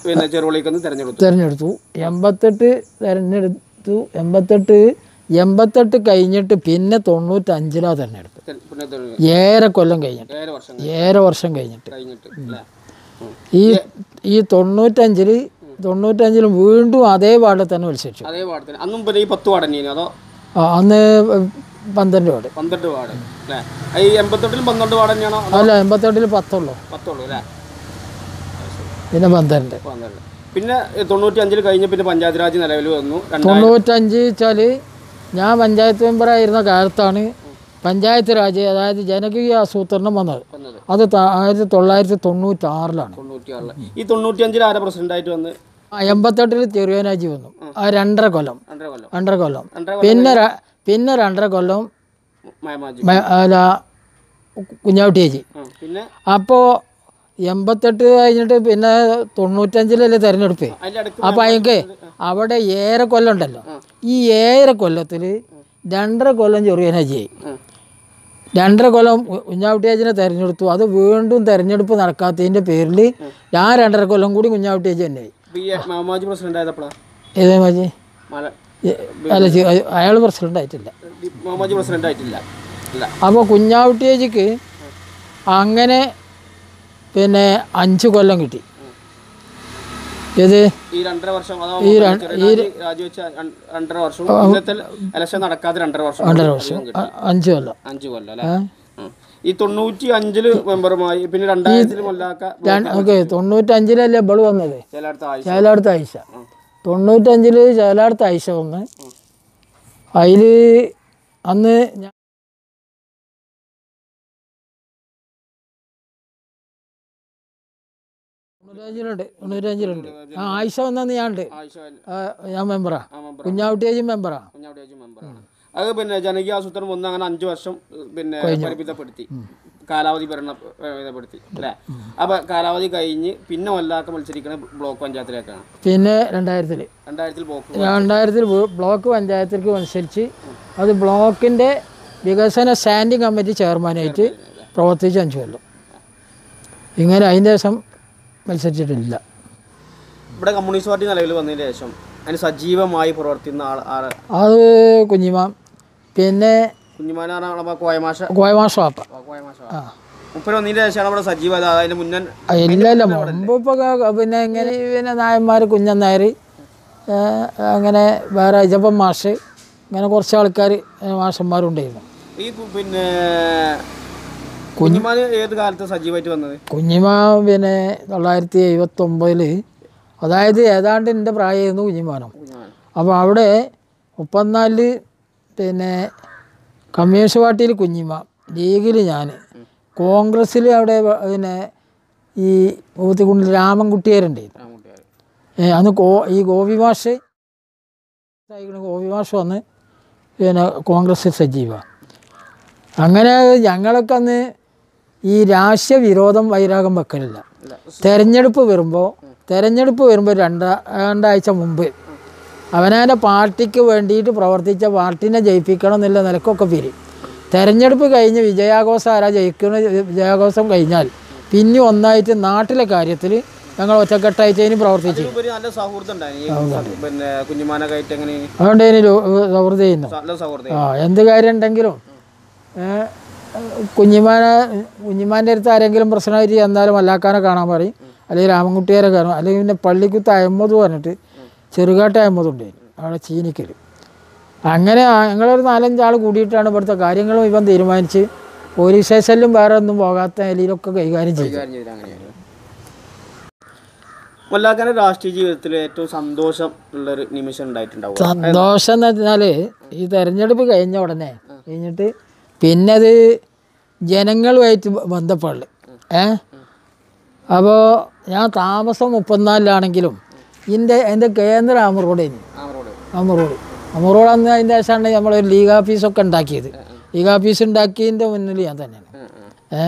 പിന്നെ ചെറുപള്ളിക്ക് നിന്ന് തിരഞ്ഞെടുത്തു തിരഞ്ഞെടുത്തു എൺപത്തെട്ട് തിരഞ്ഞെടുത്തു എൺപത്തെട്ട് എൺപത്തെട്ട് കഴിഞ്ഞിട്ട് പിന്നെ തൊണ്ണൂറ്റഞ്ചിലാണ് തിരഞ്ഞെടുപ്പ് തെ- പിന്നെ തെരഞ്ഞെടുത്തു. ഏറെ കൊല്ലം കഴിഞ്ഞിട്ട് ഏഴ് വർഷം ഏറെ വർഷം കഴിഞ്ഞിട്ട് കഴിഞ്ഞിട്ട് അല്ലേ ഉം. ഈ ഈ തൊണ്ണൂറ്റഞ്ചിൽ തൊണ്ണൂറ്റഞ്ചിൽ വീണ്ടും അതേ വാർഡിൽ തന്നെ മത്സരിച്ചു അതേ വാർഡിന് അന്നും പിന്നെ ഈ പത്ത് വാർഡ് തന്നെയാണ് അതോ ആ, അന്ന് പന്ത്രണ്ട് വാർഡ് പന്ത്രണ്ട് വാർഡ് അല്ലേ ഈ എൺപത്തെട്ടിലും പന്ത്രണ്ട് വാർഡ് തന്നെയാണോ അതോ അല്ല എൺപത്തെട്ടിൽ പത്തുള്ളൂ പത്തുള്ളൂ അല്ലേ പിന്നെ പന്ത്രണ്ട് പന്ത്രണ്ട് പിന്നെ തൊണ്ണൂറ്റി അഞ്ചിൽ കഴിഞ്ഞ് പിന്നെ പഞ്ചായത്ത് രാജ് നിലവിൽ വന്നു രണ്ടായിരം തൊണ്ണൂറ്റഞ്ച് വെച്ചാൽ ഞാൻ പഞ്ചായത്ത് മെമ്പറായിരുന്ന കാലത്താണ് പഞ്ചായത്ത് രാജ് അതായത് ജനകീയ ആസൂത്രണം വന്നത് വന്നത് അത് ത- ആയിരത്തി തൊള്ളായിരത്തി തൊണ്ണൂറ്റാറിലാണ് തൊണ്ണൂറ്റി ആറില് ഈ തൊണ്ണൂറ്റി അഞ്ചിൽ ആരാ പ്രസിഡന്റായിട്ട് വന്ന് ആ എൺപത്തെട്ടിൽ ചെറിയനാജി വന്നു ആ രണ്ടര കൊല്ലം രണ്ടര കൊല്ലം രണ്ടര കൊല്ലം രണ്ടര പിന്നെ ര- പിന്നെ രണ്ടര കൊല്ലം മയമാജി മ- അല്ല കുഞ്ഞാവട്ടിയേച്ചി ആ, പിന്നെ അപ്പോൾ എൺപത്തെട്ട് കഴിഞ്ഞിട്ട് പിന്നെ തൊണ്ണൂറ്റഞ്ചിലല്ലേ തിരഞ്ഞെടുപ്പ് അതിൻ്റെ അടുത്ത് അപ്പം അതിക്ക് അവിടെ ഏറെ കൊല്ലം ഉണ്ടല്ലോ ഈ ഏറെ കൊല്ലത്തിൽ രണ്ടര കൊല്ലം ചെറിയനാജിയായി ഉം. രണ്ടര കൊല്ലം കുഞ്ഞാവട്ടിയേച്ചിനെ തിരഞ്ഞെടുത്തു അത് വീണ്ടും തിരഞ്ഞെടുപ്പ് നടക്കാത്തതിൻ്റെ പേരിൽ ഞാൻ രണ്ടര കൊല്ലം കൂടി കുഞ്ഞാവട്ടിയേച്ചി തന്നെ ആയി ഇപ്പൊ ഈ മയമാജി പ്രസിഡന്റ് ആയതപ്പോഴാണ് ഏതേ മാജി മല അല്ല അയാൾ പ്രസിഡന്റ് ആയിട്ടില്ല ഈ മയമാജി പ്രസിഡന്റ് ആയിട്ടില്ല ഇല്ല അപ്പോൾ കുഞ്ഞാവട്ടിയേച്ചിക്ക് അങ്ങനെ പിന്നെ അഞ്ച് കൊല്ലം കിട്ടി ഇത് ഈ രണ്ടര വർഷം അതോ ഈ ര- ചെറിയ രാജിവെച്ച ര- രണ്ടര വർഷവും ഇന്നത്തെ ഇലക്ഷൻ നടക്കാതെ രണ്ടര വർഷം രണ്ടര വർഷം അ- അഞ്ച് കൊല്ലം അഞ്ച് കൊല്ലം അല്ലേ ഉം. ഈ തൊണ്ണൂറ്റി അഞ്ചില് മെമ്പറുമായി പിന്നെ രണ്ടായിരത്തിൽ മൊല്ലാക്ക ഓക്കെ തൊണ്ണൂറ്റഞ്ചിലല്ലേ ഇവള് വന്നത് ചിലയിടത്ത് ആയിഷ ചേലാടുത്ത ആയിഷ തൊണ്ണൂറ്റഞ്ചില് ചേലാടുത്ത ആയിഷ വന്ന് അതിൽ അന്ന് ഞാൻ തൊണ്ണൂറ്റഞ്ചിലുണ്ട് തൊണ്ണൂറ്റഞ്ചിലുണ്ട് ആ ആയിഷ വന്നെന്ന് ഞാൻ ഉണ്ട് ആയിഷ ആ, ഞാൻ മെമ്പറാ ആ മെമ്പർ കുഞ്ഞാവട്ടിയേജി മെമ്പറാ കുഞ്ഞാവടി മെമ്പറാണ് അത് പിന്നെ ജനകീയ ആസൂത്രണം വന്ന് അങ്ങനെ അഞ്ച് വർഷം ഏഹ്, പിന്നെ പരിമിതപ്പെടുത്തി കാലാവധി ഭരണ പരിമിതപ്പെടുത്തി അല്ലേ അപ്പൊ കാലാവധി കഴിഞ്ഞ് പിന്നെ വല്ലാക്ക മത്സരിക്കുന്ന ബ്ലോക്ക് പഞ്ചായത്തിലേക്കാണ് പിന്നെ രണ്ടായിരത്തില് രണ്ടായിരത്തിൽ ബ്ലോക്ക് രണ്ടായിരത്തിൽ ബ്ലോക്ക് പഞ്ചായത്തിലേക്ക് മത്സരിച്ച് അത് ബ്ലോക്കിൻ്റെ വികസന സ്റ്റാൻഡിംഗ് കമ്മിറ്റി ചെയർമാനായിട്ട് പ്രവർത്തിച്ച് അഞ്ച് കൊല്ലം ഇങ്ങനെ അതിൻ്റെ ശേഷം മത്സരിച്ചിട്ടില്ല ഇവിടെ കമ്മ്യൂണിസ്റ്റ് പാർട്ടി നിലവിൽ വന്നതിന് ശേഷം അതിന് സജീവമായി പ്രവർത്തിക്കുന്ന ആൾ ആൾ അത് കുഞ്ഞിമാം പിന്നെ കുഞ്ഞുമാനാണ് നമ്മളെ കോയമാഷ കോയമാ ഷോപ്പ കോയമാഷ മുപ്പത് വന്നതിന് ശേഷമാണ് അവിടെ സജീവത അതിന്റെ മുന്നൻ ഇല്ല ഇല്ല മുമ്പ് ഇപ്പോൾ പിന്നെ ഇങ്ങനെ ഈ പിന്നെ നായന്മാർ കുഞ്ഞൻ നായർ ഏ, അങ്ങനെ വേറെ അജപ്പൻ മാഷ് ഇങ്ങനെ കുറച്ച് ആൾക്കാർ മാഷന്മാരുണ്ടായിരുന്നു ഈ കു- പിന്നെ കുഞ്ഞുമാന് ഏത് കാലത്ത് സജീവമായിട്ട് വന്നത് കുഞ്ഞിമ പിന്നെ തൊള്ളായിരത്തി എഴുപത്തൊമ്പതിൽ അതായത് ഏതാണ്ട് എൻ്റെ പ്രായമായിരുന്നു കുഞ്ഞിമാനം കുഞ്ഞുമാൻ അപ്പോൾ അവിടെ മുപ്പത്തിനാലില് പിന്നെ കമ്മ്യൂണിസ്റ്റ് പാർട്ടിയിൽ കുഞ്ഞിമ ലീഗിൽ ഞാൻ കോൺഗ്രസ്സിൽ അവിടെ വ- പിന്നെ ഈ ഊത്തിക്കുണ്ടിൽ രാമൻകുട്ടിയാരുണ്ടായിരുന്നു രാമകുട്ടിയാർ ഏ, അന്ന് ഗോ ഈ ഗോപി മാഷ് ആയിക്കണ് ഗോപി മാഷ് വന്ന് പിന്നെ കോൺഗ്രസ് സജീവ അങ്ങനെ ഞങ്ങളൊക്കെ അന്ന് ഈ രാഷ്ട്രീയ വിരോധം വൈരാഗം വെക്കലില്ല ഇല്ല തെരഞ്ഞെടുപ്പ് വരുമ്പോൾ തെരഞ്ഞെടുപ്പ് വരുമ്പോൾ രണ്ടാ രണ്ടാഴ്ച മുമ്പ് അവനവൻ്റെ പാർട്ടിക്ക് വേണ്ടിയിട്ട് പ്രവർത്തിച്ച പാർട്ടിനെ ജയിപ്പിക്കണം എന്നുള്ള നിലക്കൊക്കെ പിരിയും തെരഞ്ഞെടുപ്പ് കഴിഞ്ഞ് വിജയാഘോഷം ആരാ ജയിക്കുന്ന വിജയാഘോഷം കഴിഞ്ഞാൽ പിന്നെ ഒന്നായിട്ട് നാട്ടിലെ കാര്യത്തിൽ ഞങ്ങൾ ഒറ്റക്കെട്ടായിട്ട് ഇനി പ്രവർത്തിച്ചു ഉപരി നല്ല സൗഹൃദം ഉണ്ടായിരുന്നു ഈ പിന്നെ കുഞ്ഞുമാനൊക്കെ ആയിട്ട് എങ്ങനെ അതുകൊണ്ട് ഇനി സൗഹൃദം ചെയ്യുന്നു നല്ല സൗഹൃദം ആ എന്ത് കാര്യം ഉണ്ടെങ്കിലും ഏ, കുഞ്ഞിമാനെ കുഞ്ഞിമാൻ്റെ അടുത്ത് ആരെങ്കിലും പ്രശ്നമായിട്ട് ചെന്നാലും മല്ലാക്കാനെ കാണാൻ പറയും അല്ലെങ്കിൽ രാമൻകുട്ടിയാരെ കാണും അല്ലെങ്കിൽ പിന്നെ പള്ളിക്കുത്ത് അഹമ്മദ് പറഞ്ഞിട്ട് ചെറുകാട്ട അഹമ്മദ് ഉണ്ടായിരുന്നു അവിടെ ചീനിക്കൽ അങ്ങനെ ആ- ഞങ്ങളൊരു നാലഞ്ചാൾ കൂടിയിട്ടാണ് ഇവിടുത്തെ കാര്യങ്ങളും ഇവൻ തീരുമാനിച്ച് പോലീസ് സ്റ്റേഷനിലും വേറെ ഒന്നും പോകാത്ത നിലയിലൊക്കെ കൈകാര്യം ചെയ്തു കൈകാര്യം ചെയ്തത് അങ്ങനെയായിരുന്നു മല്ലാക്കാന്റെ രാഷ്ട്രീയ ജീവിതത്തിൽ ഏറ്റവും സന്തോഷം ഉള്ളൊരു നിമിഷം ഉണ്ടായിട്ടുണ്ടാവും സന്തോഷം എന്ന് വെച്ചാൽ ഈ തെരഞ്ഞെടുപ്പ് കഴിഞ്ഞ ഉടനെ കഴിഞ്ഞിട്ട് പിന്നെ അത് ജനങ്ങളുമായിട്ട് ബ- ബന്ധപ്പാടില്ല ഏ അപ്പോൾ ഞാൻ താമസം മുപ്പത്തിനാലിലാണെങ്കിലും എൻ്റെ എൻ്റെ കേന്ദ്ര അമറോടേനി അവരോട് അമറോഡ് അമറോഡ് അന്ന് അതിൻ്റെ ശേഷമാണ് നമ്മളൊരു ലീഗ് ഓഫീസൊക്കെ ഉണ്ടാക്കിയത് ലീഗ് ഓഫീസ് ഉണ്ടാക്കിയതിൻ്റെ മുന്നിൽ ഞാൻ തന്നെയാണ് ഏ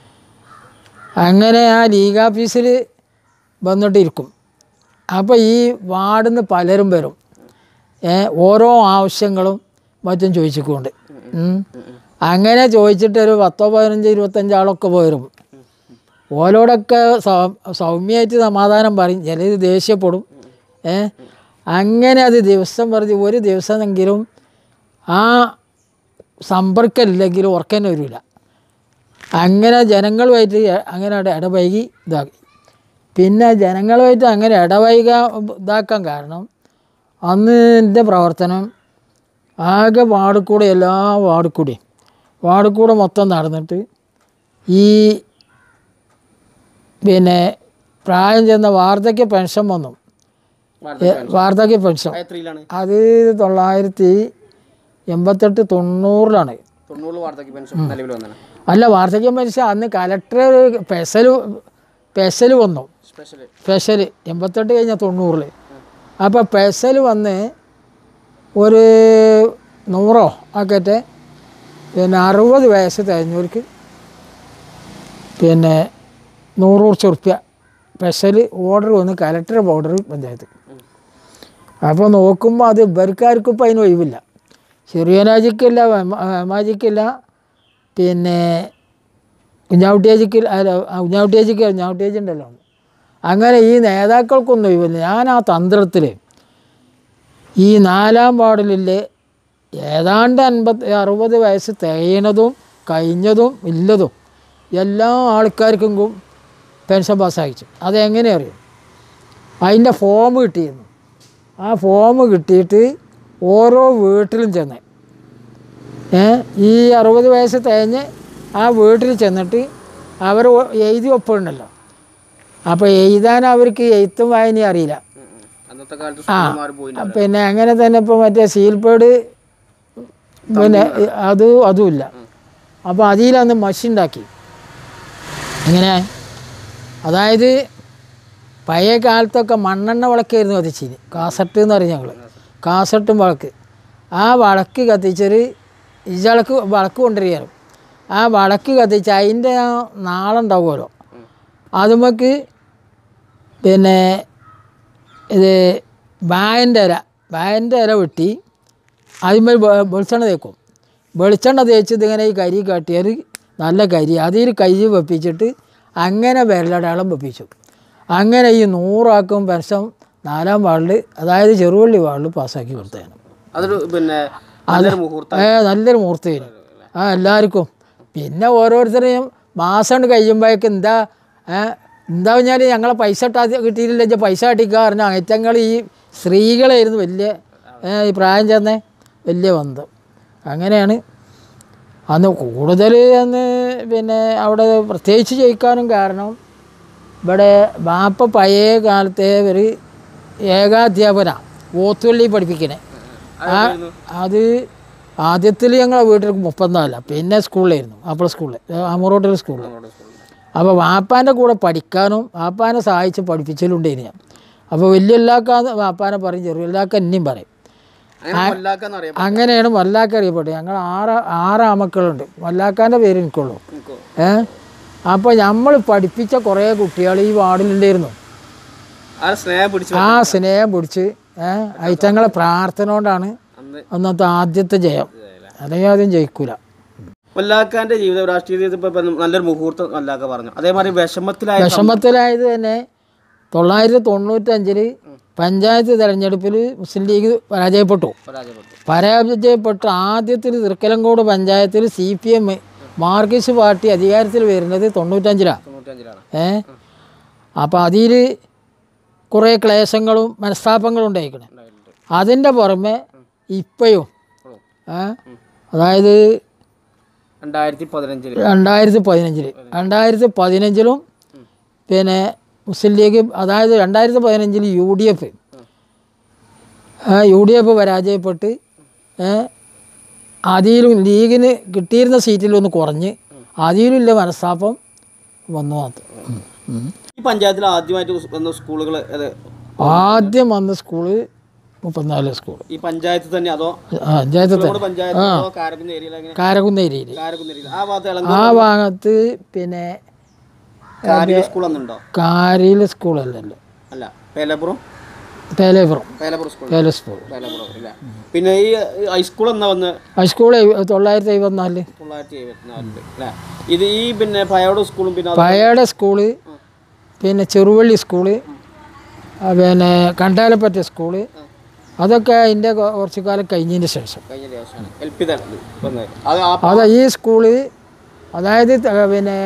അങ്ങനെ ആ ലീഗ് ഓഫീസിൽ വന്നിട്ടിരിക്കും അപ്പോൾ ഈ വാർഡിൽ നിന്ന് പലരും വരും ഏ ഓരോ ആവശ്യങ്ങളും മറ്റും ചോദിച്ചുകൊണ്ട് ഉം. അങ്ങനെ ചോദിച്ചിട്ട് ഒരു പത്തോ പതിനഞ്ചോ ഇരുപത്തഞ്ചാളൊക്കെ വരും ഓലോടൊക്കെ സൗ- സൗമ്യമായിട്ട് സമാധാനം പറയും ചിലത് ദേഷ്യപ്പെടും ഏ അങ്ങനെ അത് ദിവസം പറഞ്ഞ് ഒരു ദിവസമെങ്കിലും ആ സമ്പർക്കമില്ലെങ്കിലും ഉറക്കം വരില്ല അങ്ങനെ ജനങ്ങളുമായിട്ട് എ- അങ്ങനെ ഇട- ഇടപഴകി ഇതാക്കി പിന്നെ ജനങ്ങളുമായിട്ട് അങ്ങനെ ഇടവൈക ഇതാക്കാൻ കാരണം അന്ന് എൻ്റെ പ്രവർത്തനം ആകെ വാർഡിൽ എല്ലാ വാർഡിൽ കൂടെയും വാർഡിൽ കൂടെ മൊത്തം നടന്നിട്ട് ഈ പിന്നെ പ്രായം ചെന്ന വാർദ്ധക്യ പെൻഷൻ വന്നു ഏ, വാർദ്ധക്യ പെൻഷൻ എത്രയിലാണ് അത് തൊള്ളായിരത്തി എൺപത്തെട്ട് തൊണ്ണൂറിലാണ് തൊണ്ണൂറ് വാർദ്ധക്യ പെൻഷൻ നിലവിൽ വന്നത് അല്ല വാർദ്ധക്യ പെൻഷൻ അന്ന് കലക്ടർ പെസൽ പെസൽ വന്നു സ്പെഷ്യൽ സ്പെഷ്യൽ എൺപത്തെട്ട് കഴിഞ്ഞ തൊണ്ണൂറിൽ അപ്പോൾ പെസൽ വന്ന് ഒരു നൂറോ ആക്കട്ടെ പിന്നെ അറുപത് വയസ്സ് തികഞ്ഞവർക്ക് പിന്നെ നൂറ് കുറച്ച് ഉറുപ്പ്യ സ്പെഷ്യൽ ഓർഡർ വന്ന് കലക്ടർ ഓർഡർ പഞ്ചായത്ത് അപ്പോൾ നോക്കുമ്പോൾ അത് ഇവർക്കാർക്കും ഇപ്പം അതിന് ഒഴിവില്ല ചെറിയനാജിക്കില്ല മാജിക്കില്ല പിന്നെ കുഞ്ഞാവുട്ടിയേജിക്ക് അല്ല കുഞ്ഞാവുട്ടിയേജിക്ക് കുഞ്ഞാവുട്ടിയേജി ഉണ്ടല്ലോ അങ്ങനെ ഈ നേതാക്കൾക്കൊന്നും ഒഴിവില്ല ഞാൻ ആ തന്ത്രത്തിൽ ഈ നാലാം വാർഡിലെ ഏതാണ്ട് അൻപത് അറുപത് വയസ്സ് തികയണതും കഴിഞ്ഞതും ഇല്ലതും എല്ലാ ആൾക്കാർക്കും കു- പെൻഷൻ പാസ്സായിച്ചു അതെങ്ങനെ അറിയും അതിൻ്റെ ഫോം കിട്ടിയിരുന്നു ആ ഫോം കിട്ടിയിട്ട് ഓരോ വീട്ടിലും ചെന്ന് ഏ ഈ അറുപത് വയസ്സ് തികഞ്ഞ് ആ വീട്ടിൽ ചെന്നിട്ട് അവർ ഒ- എഴുതി ഒപ്പിടണല്ലോ അപ്പോൾ എഴുതാൻ അവർക്ക് എഴുത്തും വായനയും അറിയില്ല അന്നത്തെ കാലത്ത് സ്കൂളുമാർ പോയി പിന്നെ അങ്ങനെ തന്നെ ഇപ്പോൾ മറ്റേ സീൽപേഡ് പിന്നെ അത് അതുമില്ല അപ്പോൾ അതിലന്ന് മഷി ഉണ്ടാക്കി എങ്ങനെ അതായത് പഴയ കാലത്തൊക്കെ മണ്ണെണ്ണ വിളക്കായിരുന്നു കത്തിച്ചിന് കാസറ്റ് എന്ന് പറയും ഞങ്ങൾ കാസറ്റും വിളക്ക് ആ വിളക്ക് കത്തിച്ചൊരു ഇജളക്ക് വിളക്ക് കൊണ്ടുവരികയാണ് ആ വിളക്ക് കത്തിച്ച് അതിൻ്റെ ആ നാളുണ്ടാവുമല്ലോ അതുമക്ക് പിന്നെ ഇത് ബായൻ്റെ ഇല ബായൻ്റെ ഇല വെട്ടി അതിന്മേൽ വെ- വെളിച്ചെണ്ണ തേക്കും വെളിച്ചെണ്ണ തേച്ച് ഇതിങ്ങനെ ഈ കരി കാട്ടിയാൽ നല്ല കരി അതിൽ കൈ വെപ്പിച്ചിട്ട് അങ്ങനെ വിരലടയാളം വെപ്പിച്ചു അങ്ങനെ ഈ നൂറാക്കും പെൻഷൻ നാലാം വാർഡിൽ അതായത് ചെറുവള്ളി വാർഡിൽ പാസ്സാക്കി കൊടുത്തതാണ് അതൊരു പിന്നെ നല്ലൊരു മുഹൂർത്തം ഏ നല്ലൊരു മുഹൂർത്തത്തിന് ആ എല്ലാവർക്കും പിന്നെ ഓരോരുത്തരെയും മാസം കഴിയുമ്പോഴേക്ക് എന്താ ഏ എന്താ പറഞ്ഞാൽ ഞങ്ങളെ പൈസ ഇട്ടാ കിട്ടിയിട്ടില്ല ഇജ്ജ് പൈസ അടിക്കുക പറഞ്ഞാൽ അങ്ങറ്റങ്ങൾ ഈ സ്ത്രീകളായിരുന്നു വലിയ ഏ, ഈ പ്രായം ചെന്ന വലിയ ബന്ധം അങ്ങനെയാണ് അന്ന് കൂടുതൽ അന്ന് പിന്നെ അവിടെ പ്രത്യേകിച്ച് ജയിക്കാനും കാരണം ഇവിടെ ബാപ്പ പഴയ കാലത്തെ ഒരു ഏകാധ്യാപന ഓത്തുള്ളി പഠിപ്പിക്കണേ ആ അത് ആദ്യത്തിൽ ഞങ്ങളെ വീട്ടിൽ മുപ്പത്തിനാല പിന്നെ സ്കൂളിലായിരുന്നു അപ്പോൾ സ്കൂളിൽ അമറോട്ടിൽ സ്കൂളിൽ അപ്പോൾ വാപ്പാൻ്റെ കൂടെ പഠിക്കാനും വാപ്പാനെ സഹായിച്ച് പഠിപ്പിച്ചലുണ്ടായിരുന്നു ഞാൻ അപ്പോൾ വലിയ എല്ലാക്കാന്ന് വാപ്പാനെ പറയും ചെറിയ എല്ലാക്ക എന്നെയും പറയും അങ്ങനെ കൊല്ലാക്കാന്ന് അറിയാം അങ്ങനെയാണ് മല്ലാക്ക അറിയപ്പെട്ടത് ഞങ്ങൾ ആറ് ആറ് ആമക്കളുണ്ട് മല്ലാക്കാൻ്റെ പേര് എനിക്കുള്ളൂ ഏ അപ്പോൾ നമ്മൾ പഠിപ്പിച്ച കുറേ കുട്ടികൾ ഈ വാർഡിലുണ്ടായിരുന്നു ആ സ്നേഹം പിടിച്ചു ആ സ്നേഹം പിടിച്ച് ഏ ഐറ്റങ്ങളെ പ്രാർത്ഥന കൊണ്ടാണ് അന്ന് അന്നത്തെ ആദ്യത്തെ ജയം അല്ലെങ്കിൽ ആദ്യം ജയിക്കൂല വല്ലാക്കാന്റെ ജീവിത രാഷ്ട്രീയ ജീവിതത്തിൽ ഇപ്പൊ നല്ലൊരു മുഹൂർത്തം വല്ലാക്ക പറഞ്ഞു അതേമാതിരി വിഷമത്തിലായ വിഷമത്തിലായത് തന്നെ തൊള്ളായിരത്തി തൊണ്ണൂറ്റഞ്ചിൽ പഞ്ചായത്ത് തെരഞ്ഞെടുപ്പിൽ മുസ്ലിം ലീഗ് പരാജയപ്പെട്ടു പരാജയപ്പെട്ടു പരാജയപ്പെട്ട ആദ്യത്തിൽ തൃക്കലങ്കോട് പഞ്ചായത്തിൽ C P M Marxist party അധികാരത്തിൽ വരുന്നത് തൊണ്ണൂറ്റഞ്ചിലാണ് തൊണ്ണൂറ്റഞ്ചിലാണ് ഏ അപ്പോൾ അതിൽ കുറേ ക്ലേശങ്ങളും മനസ്താപങ്ങളും ഉണ്ടായിക്കണേ ഉണ്ടായിട്ടുണ്ട്. അതിൻ്റെ പുറമെ ഇപ്പോഴും ഉം. ഏ അതായത് രണ്ടായിരത്തി പതിനഞ്ചില് രണ്ടായിരത്തി പതിനഞ്ചിൽ രണ്ടായിരത്തി പതിനഞ്ചിലും പിന്നെ മുസ്ലിം ലീഗ് അതായത് രണ്ടായിരത്തി പതിനഞ്ചിൽ U D F U D F പരാജയപ്പെട്ട് ഏ, അതിലും ലീഗിന് കിട്ടിയിരുന്ന സീറ്റിലൊന്ന് കുറഞ്ഞ് അതിലുള്ള മനസ്താപം വന്നു മാത്രം ഉം. ഉം. ഈ പഞ്ചായത്തിൽ ആദ്യമായിട്ട് ഉസ് വന്ന സ്കൂളുകൾ അത് ആദ്യം വന്ന സ്കൂള് മുപ്പത്തിനാല് സ്കൂൾ ഈ പഞ്ചായത്ത് തന്നെ അതോ പഞ്ചായത്ത് നമ്മുടെ പഞ്ചായത്ത് അതോ കാരക്കുന്ന് ഏരിയയിൽ അങ്ങനെ കാരകുന്ന ഏരിയയിൽ കാരക്കുന്ന് ഏരിയയിൽ ആ ഭാഗത്ത് ഇളങ്ക ആ ഭാഗത്ത് പിന്നെ കാരിക സ്കൂൾ ഒന്നുണ്ടോ കാരിയിലെ സ്കൂളല്ലല്ലോ അല്ല പേലപ്പുറം പേലേപ്പുറം പേലപ്പുറം സ്കൂൾ പേലസ്പൂർ പേലപ്പുറം ഇല്ല പിന്നെ ഈ ഹൈസ്കൂൾ എന്നാ വന്ന് ഹൈസ്കൂൾ തൊള്ളായിരത്തി എഴുപത്തിനാലില് തൊള്ളായിരത്തി എഴുപത്തിനാലില് അല്ലേ ഇത് ഈ പിന്നെ പയോട് സ്കൂളും പിന്നെ അത് പഴയുടെ സ്കൂള് പിന്നെ ചെറുവള്ളി സ്കൂള് ആ, പിന്നെ കണ്ടാലപ്പറ്റ സ്കൂള് അതൊക്കെ അതിൻ്റെ കുറച്ച് കാലം കഴിഞ്ഞതിന് ശേഷം കഴിഞ്ഞ ദിവസമാണ് എൽ പി തന്നെ വന്നത് അത് ആ അത് ഈ സ്കൂള് അതായത് ത- പിന്നെ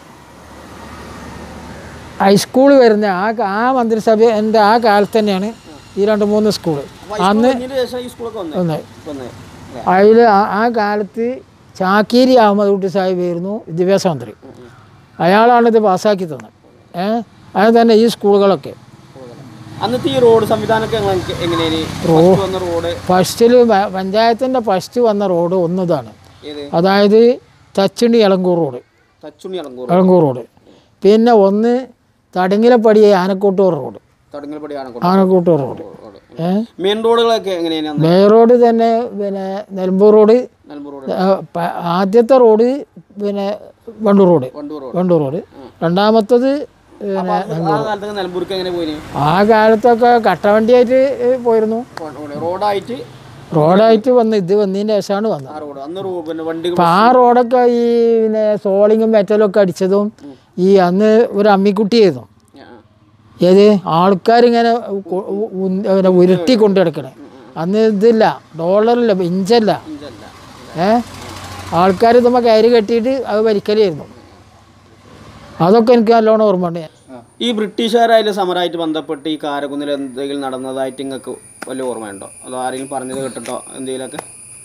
ഹൈസ്കൂള് വരുന്ന ആ ക- ആ മന്ത്രിസഭ എൻ്റെ ആ കാലത്ത് തന്നെയാണ് ഈ രണ്ട് മൂന്ന് സ്കൂള് അന്ന് കഴിഞ്ഞതിന് ശേഷം ഈ സ്കൂളൊക്കെ വന്നത് ഒന്ന് വന്നത് അതിൽ ആ കാലത്ത് ചാക്കീരി അഹമ്മദ് കുട്ടി സാഹിബായിരുന്നു വിദ്യാഭ്യാസ മന്ത്രി അയാളാണ് ഇത് പാസ്സാക്കി തന്നത് ഏ അത് തന്നെ ഈ സ്കൂളുകളൊക്കെ അന്നത്തെ ഈ റോഡ് സംവിധാനമൊക്കെ എങ്ങനെ- എങ്ങനെയാണ് ഫസ്റ്റ് വന്ന റോഡ് ഫസ്റ്റിൽ പഞ്ചായത്തിൻ്റെ ഫസ്റ്റ് വന്ന റോഡ് ഒന്നിതാണ് ഏത് അതായത് തച്ചിണി ഇളങ്കൂർ റോഡ് തച്ചുണ്ണി അളങ്കൂർ ഇളങ്കൂർ റോഡ് പിന്നെ ഒന്ന് തടങ്ങിലപ്പടി ആനക്കോട്ടൂർ റോഡ് തടങ്ങൽപടിയാണ് ആനക്കോട്ടൂർ റോഡ് റോഡ് ഏ മെയിൻ റോഡുകളൊക്കെ എങ്ങനെയാണ് അന്ന് മേ റോഡ് തന്നെ പിന്നെ നിലമ്പൂർ റോഡ് നിലമ്പൂർ റോഡ് ആ, പ- ആദ്യത്തെ റോഡ് പിന്നെ Wandoor road Wandoor road Wandoor road രണ്ടാമത്തത് പിന്നെ അപ്പൊ അത് ആ കാലത്തൊക്കെ നിലമ്പൂർക്ക് എങ്ങനെ പോയിന് ആ കാലത്തൊക്കെ കട്ടവണ്ടിയായിട്ട് പോയിരുന്നു റോഡായിട്ട് റോഡായിട്ട് വന്ന് ഇത് വന്നതിന് ശേഷമാണ് വന്നത് ആ റോഡ് അന്ന് റോ- പിന്നെ വണ്ടി അപ്പം ആ റോഡൊക്കെ ഈ പിന്നെ സോളിങ്ങും മെറ്റലും ഒക്കെ അടിച്ചതും ഈ അന്ന് ഒരു അമ്മിക്കുട്ടിയായിരുന്നു ഏത് ആൾക്കാരിങ്ങനെ കൊ- ഉ- ഉ- പിന്നെ ഉരുട്ടി കൊണ്ടു കിടക്കണേ അന്ന് ഇതില്ല ഡോളറില്ല ഇഞ്ചല്ല ഇഞ്ചല്ല. ഏ ആൾക്കാർ ഇതുമ്പോൾ കയറി കെട്ടിയിട്ട് അത് വലിക്കലായിരുന്നു അതൊക്കെ എനിക്ക് നല്ലോണം ഓർമ്മയുണ്ട് ഈ ബ്രിട്ടീഷുകാരായാലും സമരമായിട്ട് ബന്ധപ്പെട്ട് ഈ കാരക്കുന്നിൽ എന്തെങ്കിലും നടന്നതായിട്ട് നിങ്ങൾക്ക് വലിയ ഓർമ്മയുണ്ടോ അതോ ആരെങ്കിലും പറഞ്ഞത് കേട്ടിട്ടോ എന്തെങ്കിലുമൊക്കെ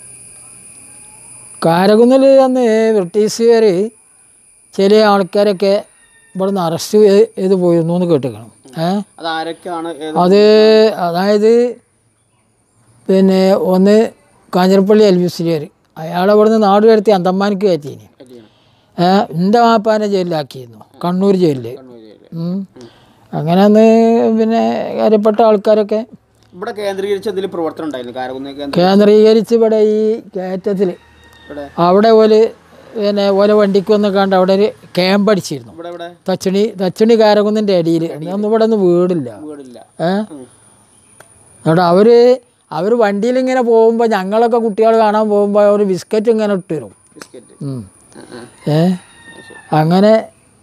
കാരകുന്നിൽ അന്ന് ബ്രിട്ടീഷുകാർ ചില ആൾക്കാരൊക്കെ ഇവിടുന്ന് അറസ്റ്റ് ചെയ്ത് പോയിരുന്നു എന്ന് കേട്ടിക്കണം ഏ അത് ആരൊക്കെയാണ് ഏത് അത് അതായത് പിന്നെ ഒന്ന് കാഞ്ഞിരപ്പള്ളി എൽവിസിലിയർ അയാളെ ഇവിടുന്ന് നാട് കടത്തി അന്തമാനിക്ക് കയറ്റിന് പറ്റിയാണ്? ഏഹ് എൻ്റെ വാപ്പാനെ ജയിലിലാക്കിയിരുന്നു കണ്ണൂർ ജയിലിൽ കണ്ണൂർ ജില്ലയിൽ. ഉം. അങ്ങനെ അന്ന് പിന്നെ കാര്യപ്പെട്ട ആൾക്കാരൊക്കെ ഇവിടെ കേന്ദ്രീകരിച്ച് എന്തെങ്കിലും പ്രവർത്തനം ഉണ്ടായിരുന്നു കാരക്കുന്ന് കേന്ദ്ര കേന്ദ്രീകരിച്ച് ഇവിടെ ഈ കയറ്റത്തിൽ ഇവിടെ അവിടെ ഓല് പിന്നെ ഓല വണ്ടിക്ക് വന്ന് കണ്ട് അവിടെ ഒരു ക്യാമ്പ് അടിച്ചിരുന്നു ഇവിടെ ഇവിടെ തച്ചണി തച്ചണി കാരകുന്നിൻ്റെ അടിയിൽ അന്നൊന്നും ഇവിടെ ഒന്നും വീടില്ല വീടില്ല ഏ ഉം. എന്നിട്ട് അവർ അവർ വണ്ടിയിൽ ഇങ്ങനെ പോകുമ്പോൾ ഞങ്ങളൊക്കെ കുട്ടികൾ കാണാൻ പോകുമ്പോൾ ഒരു ബിസ്ക്കറ്റ് ഇങ്ങനെ ഇട്ട് തരും ബിസ്ക്കറ്റ് ഉം. ആ, ആ. ഏ അങ്ങനെ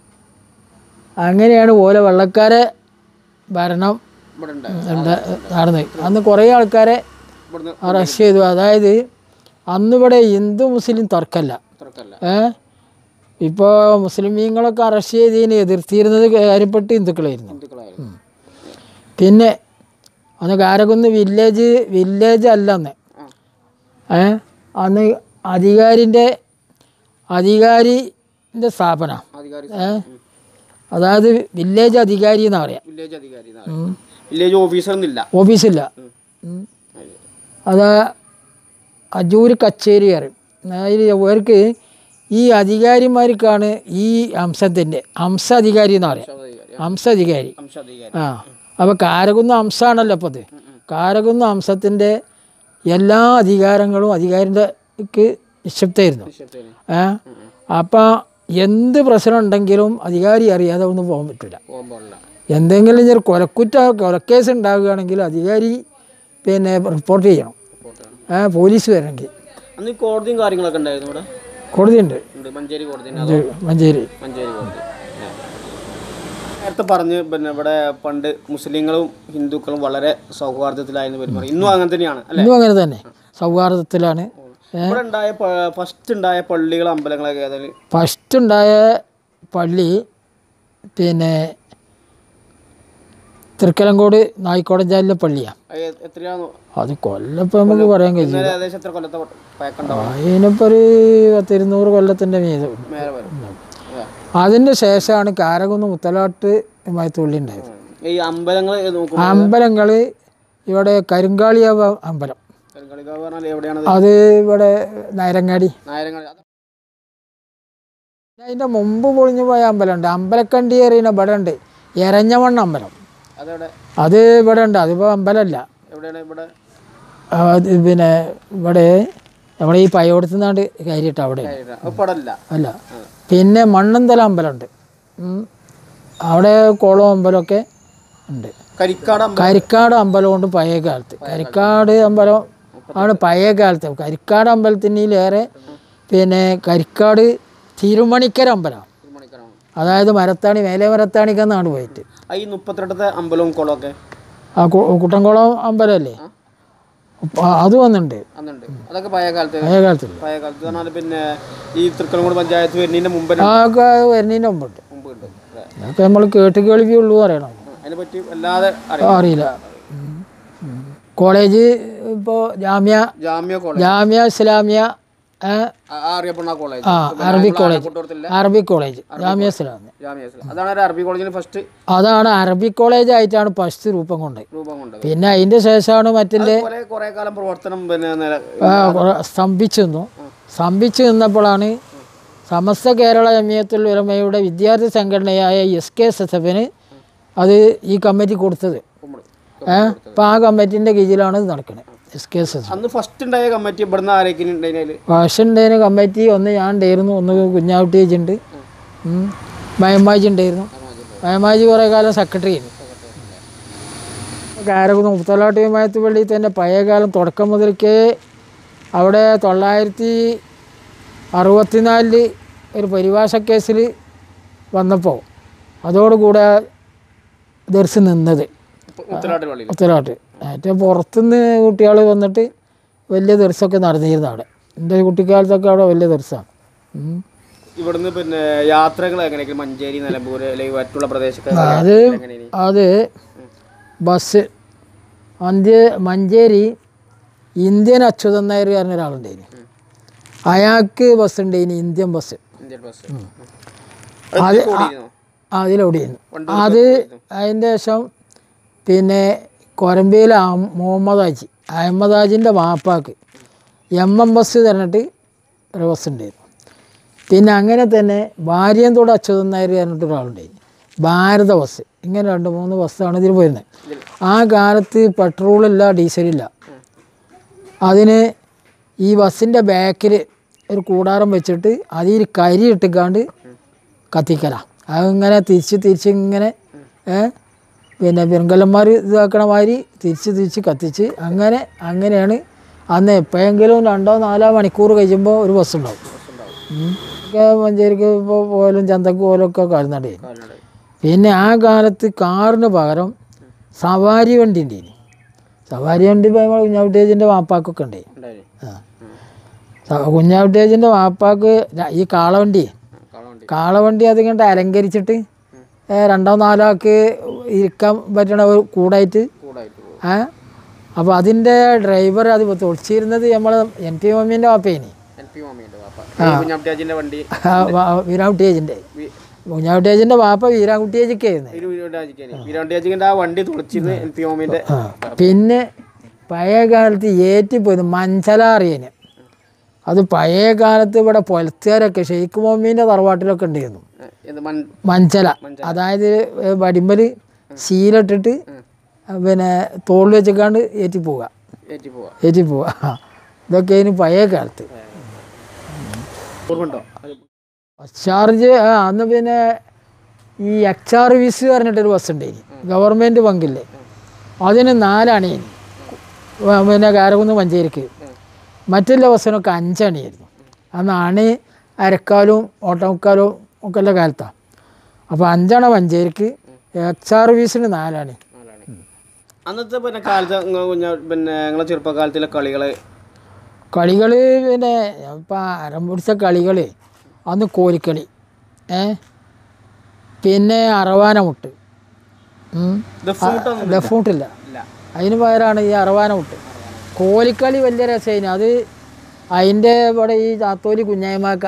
അങ്ങനെയാണ് ഓല വെള്ളക്കാരെ ഭരണം ഇവിടെ ഉണ്ട് ഉണ്ട്- നടന്നത് അന്ന് കുറേ ആൾക്കാരെ ഇവിടുന്ന് അറസ്റ്റ് ചെയ്തു അതായത് അന്നിവിടെ ഹിന്ദു മുസ്ലിം തർക്കമല്ല തുറക്കല്ല ഏ ഇപ്പോൾ മുസ്ലിമീങ്ങളൊക്കെ അറസ്റ്റ് ചെയ്തതിന് എതിർത്തിരുന്നത് കാര്യപ്പെട്ട് ഹിന്ദുക്കളായിരുന്നു ഹിന്ദുക്കളായിരുന്നു പിന്നെ അന്ന് കാരകുന്ന് വില്ലേജ് വില്ലേജ് അല്ല അന്ന് ഏ അന്ന് അധികാരിൻ്റെ അധികാരിൻ്റെ സ്ഥാപന അധികാരി ഏ അതായത് വില്ലേജ് അധികാരി എന്നാ പറയാം വില്ലേജ് അധികാരി വില്ലേജ് ഓഫീസർ എന്നില്ല ഓഫീസില്ല ഉം. അത് അജൂർ കച്ചേരി പറയും അതായത് ഇവർക്ക് ഈ അധികാരിമാർക്കാണ് ഈ അംശത്തിൻ്റെ അംശ അധികാരി എന്ന് പറയാം അധികാരി അംശ അധികാരി അംശ അധികാരി ആ അപ്പോൾ കാരകുന്ന അംശമാണല്ലോ അപ്പോൾ അത് കാരകുന്ന അംശത്തിൻ്റെ എല്ലാ അധികാരങ്ങളും അധികാരിൻ്റെ നിക്ഷിപ്തമായിരുന്നു നിശ്ചയത്തിന് ഏ അപ്പം എന്ത് പ്രശ്നം ഉണ്ടെങ്കിലും അധികാരി അറിയാതെ ഒന്നും പോകാൻ പറ്റില്ല പോകുമ്പോഴല്ല എന്തെങ്കിലും ഒരു കൊലക്കുറ്റ കൊലക്കേസ് ഉണ്ടാവുകയാണെങ്കിൽ അധികാരി പിന്നെ റിപ്പോർട്ട് ചെയ്യണം ഏ പോലീസ് വരണമെങ്കിൽ അന്ന് ഈ കോടതിയും കാര്യങ്ങളൊക്കെ ഉണ്ടായിരുന്നു ഇവിടെ കോടതിയുണ്ട് ഉണ്ട് മഞ്ചേരി കോടതി ഇത് മഞ്ചേരി മഞ്ചേരി കോടതി ആ. നേരത്തെ പറഞ്ഞ് പിന്നെ ഇവിടെ പണ്ട് മുസ്ലിങ്ങളും ഹിന്ദുക്കളും വളരെ സൗഹാർദ്ദത്തിലായിരുന്നു പെരുമാറി ഇന്നും അങ്ങനെ തന്നെയാണ് അല്ലെ ഇന്നും അങ്ങനെ തന്നെ സൗഹാർദ്ദത്തിലാണ് ഇവിടെ ഉണ്ടായ ഫസ്റ്റ് ഉണ്ടായ പള്ളികൾ അമ്പലങ്ങളൊക്കെ ഏതായാലും ഫസ്റ്റ് ഉണ്ടായ പള്ളി പിന്നെ തൃക്കലങ്കോട് നായിക്കോടഞ്ചാലിലെ പള്ളിയാണ് എത്രയാന്ന് അത് കൊല്ലപ്പം നമുക്ക് പറയാൻ കഴിയും ഇന്നലെ ഏകദേശം എത്ര കൊല്ലത്തെ പഴക്കണ്ടാവും അതിനിപ്പോൾ ഒരു പത്തിരുന്നൂറ് കൊല്ലത്തിൻ്റെ മീതെ ഉണ്ട്. മേലെ വരും ആ. അതിൻ്റെ ശേഷമാണ് കാരകുന്ന് മുത്തലാട്ട് മയത്തുള്ളി ഉണ്ടായത് ഈ അമ്പലങ്ങൾ നോക്കുമ്പോൾ അമ്പലങ്ങൾ ഇവിടെ കരിങ്കാളിയാവ് അമ്പലം കളിക്കാവ് പറഞ്ഞാൽ എവിടെയാണ് അത് ഇവിടെ നയരങ്ങാടി നായരങ്ങാടി അത് അതിൻ്റെ മുമ്പ് പൊളിഞ്ഞു പോയ അമ്പലമുണ്ട് അമ്പലക്കണ്ടി എറിയുന്ന ഇവിടെ ഉണ്ട് എരഞ്ഞമണ്ണ അമ്പലം അതെവിടെ അത് ഇവിടെ ഉണ്ട് അതിപ്പോൾ അമ്പലമല്ല എവിടെയാണ് ഇവിടെ ആ, അത് പിന്നെ ഇവിടെ നമ്മുടെ ഈ പയോടത്തുനിന്നാണ്ട് കയറിയിട്ട് അവിടെ അത് പടല്ല അല്ല പിന്നെ മണ്ണന്തല അമ്പലമുണ്ട് ഉം. അവിടെ കുളവും അമ്പലമൊക്കെ ഉണ്ട് കരിക്കാട് അമ്പലം കരിക്കാട് അമ്പലമുണ്ട് പഴയ കാലത്ത് കരിക്കാട് അമ്പലം ആണ് പഴയ കാലത്ത് കരിക്കാട് അമ്പലത്തിനിലേറെ പിന്നെ കരിക്കാട് തിരുമണിക്കര അമ്പലം മണിക്കറാണ് അതായത് മരത്താണി മേലെ മരത്താണിക്കെന്നാണ് പോയിട്ട് ആ ഈ മുപ്പത്തിരണ്ടത്തെ അമ്പലവും കുളമൊക്കെ ആ കു- കുട്ടൻകുളം അമ്പലമല്ലേ അപ്പൊ അത് വന്നിട്ടുണ്ട് അന്നുണ്ട് അതൊക്കെ പഴയ കാലത്ത് പഴയ കാലത്തില്ല പഴയ കാലത്ത് പറഞ്ഞാൽ പിന്നെ ഈ തൃക്കലങ്കോട് പഞ്ചായത്ത് വരുന്നതിന്റെ മുമ്പ് ആ ഒക്കെ വരുന്നതിൻ്റെ മുമ്പുണ്ട് മുമ്പ് ഉണ്ട് അല്ലേ? അതൊക്കെ നമ്മൾ കേട്ട് കേൾവിയുള്ളൂ പറയണം ആ, അതിനെപ്പറ്റി അല്ലാതെ അറിയാം അറിയില്ല ഉം. ഉം. കോളേജ് ഇപ്പോൾ ജാമ്യ ജാമ്യ കോളേജ് ജാമ്യ ഇസ്ലാമിയ ഏ, ആ അറിയപ്പെടുന്ന കോളേജ് ആ അറബി കോളേജ് കൂട്ടത്തില്ല അറബി കോളേജ് ജാമ്യ ഇസ്ലാമിയ ജാമ്യ ഇസ്ലാം. അതാണ് ഒരു അറബി കോളേജിന് ഫസ്റ്റ് അതാണ് അറബി കോളേജ് ആയിട്ടാണ് ഫസ്റ്റ് രൂപം കൊണ്ടത് രൂപം കൊണ്ടത് പിന്നെ അതിൻ്റെ ശേഷമാണ് മറ്റിൻ്റെ കുറെ കുറെ കാലം പ്രവർത്തനം പിന്നെ നില- ആ, കുറെ സ്തംഭിച്ചു നിന്നു സ്തംഭിച്ചു നിന്നപ്പോഴാണ് സമസ്ത കേരള ജമിയത്തുൽ ഉലമയുടെ വിദ്യാർത്ഥി സംഘടനയായ എസ് കെ എസ് എസ് എഫിന് അത് ഈ കമ്മിറ്റി കൊടുത്തത് കുമ്മള്. ഏഹ് അപ്പം ആ കമ്മിറ്റിൻ്റെ കീഴിലാണ് ഇത് നടക്കുന്നത് എസ് കെ എസ് എസ് അന്ന് ഫസ്റ്റ് ഉണ്ടായ കമ്മിറ്റി ഇവിടുന്ന് ആരൊക്കെ ഉണ്ടായില് ഫാഷൻ ഡേന് കമ്മിറ്റി ഒന്ന് ഞാൻ ഉണ്ടായിരുന്നു ഒന്ന് കുഞ്ഞാവുട്ടേജ് ഉണ്ട് മയമാജി ഉണ്ടായിരുന്നു മയമാജി കുറേ കാലം സെക്രട്ടറി ആയിരുന്നു കാരകുന്ന് മുത്തലാട്ട് വിമാനത്ത് പള്ളി തന്നെ പഴയകാലം തുടക്കം മുതൽക്കേ അവിടെ തൊള്ളായിരത്തി അറുപത്തിനാലില് ഒരു പരിഭാഷ കേസിൽ വന്നപ്പോൾ അതോടുകൂടെ ദർശനം നിന്നത് മുത്തലാട്ട് പള്ളിയിൽ ഉത്തരവാട്ട് ഏറ്റവും പുറത്തുനിന്ന് കുട്ടികൾ വന്നിട്ട് വലിയ ദർശമൊക്കെ നടന്നിരുന്നു അവിടെ എൻ്റെ കുട്ടിക്കാലത്തൊക്കെ അവിടെ വലിയ ദർശമാണ് ഇവിടുന്ന് പിന്നെ യാത്രകൾ എങ്ങനെയൊക്കെ മഞ്ചേരി നിലമ്പൂർ അല്ലെങ്കിൽ മറ്റുള്ള പ്രദേശത്ത് അത് അത് ബസ് അന്ത്യ മഞ്ചേരി ഇന്ത്യൻ അച്യുതൻ നായർ പറഞ്ഞ ഒരാളുണ്ടായിന് അയാൾക്ക് ബസ് ഉണ്ടായിന് ഇന്ത്യൻ ബസ് ഇന്ത്യൻ ബസ് അത് അതിലോടിയിരുന്നു അത് അതിൻ്റെ ശേഷം പിന്നെ കൊരമ്പയിൽ മുഹമ്മദ് ഹാജി അഹമ്മദ് ഹാജിൻ്റെ വാപ്പാക്ക് എം എം ബസ് പറഞ്ഞിട്ട് ഒരു ബസ് ഉണ്ടായിരുന്നു പിന്നെ അങ്ങനെ തന്നെ ഭാര്യന്തോട് അച്യുതൻ നായർ പറഞ്ഞിട്ട് ഒരാളുണ്ടായിരുന്നു ഭാരത ബസ് ഇങ്ങനെ രണ്ട് മൂന്ന് ബസ്സാണ് ഇതിൽ പോയിരുന്നത് ആ കാലത്ത് പെട്രോളില്ല ഡീസലില്ല അതിന് ഈ ബസ്സിൻ്റെ ബാക്കിൽ ഒരു കൂടാരം വെച്ചിട്ട് അതിൽ കരി ഇട്ടിക്കാണ്ട് കത്തിക്കല അതിങ്ങനെ തിരിച്ച് തിരിച്ച് ഇങ്ങനെ ഏ പിന്നെ പെരുങ്കല്ലന്മാർ ഇതാക്കണ മാതിരി തിരിച്ച് തിരിച്ച് കത്തിച്ച് അങ്ങനെ അങ്ങനെയാണ് അന്ന് എപ്പോഴെങ്കിലും രണ്ടോ നാലോ മണിക്കൂർ കഴിയുമ്പോൾ ഒരു ബസ് ഉണ്ടാവും ഉം. ഒക്കെ മഞ്ചേരിക്ക് ഇപ്പോൾ പോയാലും ചന്തക്ക് പോലും ഒക്കെ കാൽനട പിന്നെ ആ കാലത്ത് കാറിന് പകരം സവാരി വണ്ടി ഉണ്ടായിന് സവാരി വണ്ടി ഇപ്പോൾ നമ്മൾ കുഞ്ഞാവിട്ടേജിൻ്റെ വാപ്പാക്കൊക്കെ ഉണ്ടായി ആ സ- കുഞ്ഞാവിട്ടേജിൻ്റെ വാപ്പാക്ക് ര- ഈ കാളവണ്ടി കാളവണ്ടി അത് കണ്ട് അലങ്കരിച്ചിട്ട് ഏ, രണ്ടോ നാലോ ആൾക്ക് ഇരിക്കാൻ പറ്റണ ഒരു കൂടായിട്ട് കൂടായിട്ട് പോകും ഏ അപ്പോൾ അതിൻ്റെ ഡ്രൈവർ അത് തൊളിച്ചിരുന്നത് നമ്മൾ എൻ പി മമ്മീൻ്റെ വാപ്പേനി എൻ പി മാമിയുണ്ട് പാപ്പ കുഞ്ഞാപ്റ്റാജിന്റെ വണ്ടി വീരാകുട്ടിയേജിൻ്റെ വി- കുഞ്ഞാവിട്ടേജിൻ്റെ വാപ്പ വീരാകുട്ടിയേജിക്കായിരുന്നു ഒരു വീരാണ്ടിയാജിക്കാണ് വീരാണ്ടിയാജിന്റെ ആ വണ്ടി തുളച്ചിരുന്ന് എൻ പി മാമിന്റെ ആ പിന്നെ പഴയ കാലത്ത് ഏറ്റിപ്പോയത് മഞ്ചല അറിയാന് അത് പഴയ കാലത്ത് ഇവിടെ പൊലത്തുകാരൊക്കെ ഷെയ്ഖ് മൊമ്മീൻ്റെ തറവാട്ടിലൊക്കെ ഉണ്ടായിരുന്നു ഏ, എന്ത് മൺ മഞ്ചല അതായത് വടിമ്പൽ ശീലിട്ടിട്ട് പിന്നെ തോളിൽ വെച്ചേക്കാണ്ട് ഏറ്റി പോവുക ഏറ്റി പോവാ ഏറ്റി പോവുക ഇതൊക്കെ അതിന് പഴയ കാലത്ത് ഓർമ്മണ്ടോ ചാർജ് ആ അന്ന് പിന്നെ ഈ എക്സാർ വിസ് പറഞ്ഞിട്ടൊരു ബസ് ഉണ്ടായിന് ഗവൺമെൻറ് പങ്കില്ലേ അതിന് നാലണിയിന് പിന്നെ കാരകുന്ന് മഞ്ചേരിക്ക് മറ്റുള്ള ബസ്സിനൊക്കെ അഞ്ചണിയായിരുന്നു അന്ന് അണി അരക്കാലും ഓട്ടമുക്കാലും ഒക്കെ ഉള്ള കാലത്താണ് അപ്പോൾ അഞ്ചണ മഞ്ചേരിക്ക് എക്സാർ വിസിന് നാലണി അന്നത്തെ പിന്നെ കാലത്ത് ഇങ്ങ കുഞ്ഞ പിന്നെ നിങ്ങളെ ചെറുപ്പകാലത്തിലെ കളികള് കളികൾ പിന്നെ ഇപ്പം അരം പിടിച്ച കളികൾ അന്ന് കോലിക്കളി ഏ പിന്നെ അറവാനമുട്ട് ഉം. ദഫ്മുട്ടൊന്നും ദഫൂട്ടില്ല ഇല്ല അതിന് പകരമാണ് ഈ അറവാനമുട്ട് കോലിക്കളി വലിയ രസമായിരുന്നു അത് അതിൻ്റെ ഇവിടെ ഈ ചാത്തോലി കുഞ്ഞായ്മാക്ക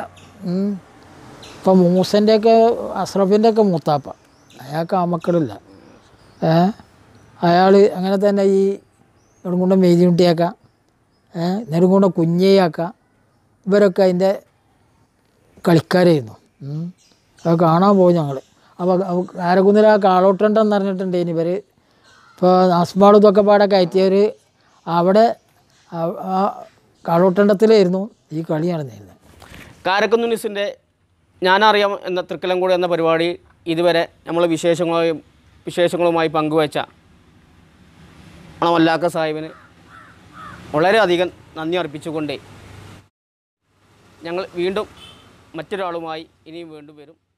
ഇപ്പം മൂസൻ്റെയൊക്കെ അഷ്റഫിൻ്റെ ഒക്കെ മൂത്താപ്പ അയാൾക്ക് ആ മക്കളില്ല ഏ അയാൾ അങ്ങനെ തന്നെ ഈ നെടുങ്കുണ്ട മെയ്തിയുട്ടിയാക്ക ഏ നെടുങ്കുണ്ട കുഞ്ഞേയാക്ക ഇവരൊക്കെ അതിൻ്റെ കളിക്കാരായിരുന്നു ഉം. അത് കാണാൻ പോകും ഞങ്ങൾ അപ്പോൾ കാരക്കുന്നിൽ ആ കാളോട്ടുണ്ടെന്ന് പറഞ്ഞിട്ടുണ്ട് ഇനി ഇവർ ഇപ്പോൾ നാസ്മാൾ ഇതൊക്കെ പാടെ കയറ്റിയവർ അവിടെ ആ- ആ കാളോട്ടണ്ടത്തിലായിരുന്നു ഈ കളി നടന്നിരുന്നത് കാരക്കുന്ന് ന്യൂസിൻ്റെ ഞാനറിയാം എന്ന തൃക്കലംകൂടി എന്ന പരിപാടി ഇതുവരെ നമ്മൾ വിശേഷങ്ങളായും വിശേഷങ്ങളുമായി പങ്കുവച്ച മണമല്ലാക്ക സാഹിബിന് വളരെയധികം നന്ദി അർപ്പിച്ചുകൊണ്ട് ഞങ്ങൾ വീണ്ടും മറ്റൊരാളുമായി ഇനിയും വീണ്ടും വരും